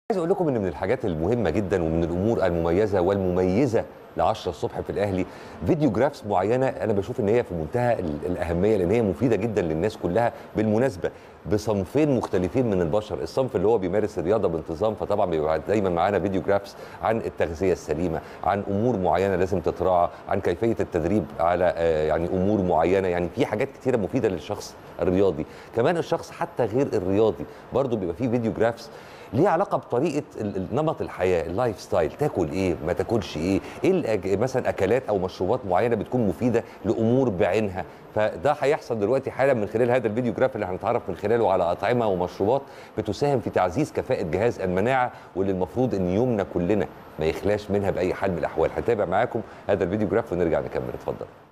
عايز اقول لكم ان من الحاجات المهمه جدا ومن الامور المميزه والمميزه ل 10 الصبح في الاهلي فيديو جرافس معينه انا بشوف ان هي في منتهى ال- الاهميه لان هي مفيده جدا للناس كلها بالمناسبه بصنفين مختلفين من البشر الصنف اللي هو بيمارس الرياضه بانتظام فطبعا بيبقى دايما معانا فيديو جرافس عن التغذيه السليمه عن امور معينه لازم تتراعى عن كيفيه التدريب على آه، يعني امور معينه يعني في حاجات كتيره مفيده للشخص الرياضي كمان الشخص حتى غير الرياضي برضه بيبقى فيه فيديو جرافس ليه علاقه بطريقه ال- ال- نمط الحياه اللايف ستايل تاكل ايه ما تاكلش ايه ايه الأج- مثلا اكلات او مشروبات معينه بتكون مفيده لامور بعينها فده هيحصل دلوقتي حالا من خلال هذا الفيديو جراف اللي هنتعرف من خلاله على اطعمه ومشروبات بتساهم في تعزيز كفاءه جهاز المناعه واللي المفروض ان يومنا كلنا ما يخلاش منها باي حال من الاحوال هتابع معاكم هذا الفيديو جراف ونرجع نكمل اتفضل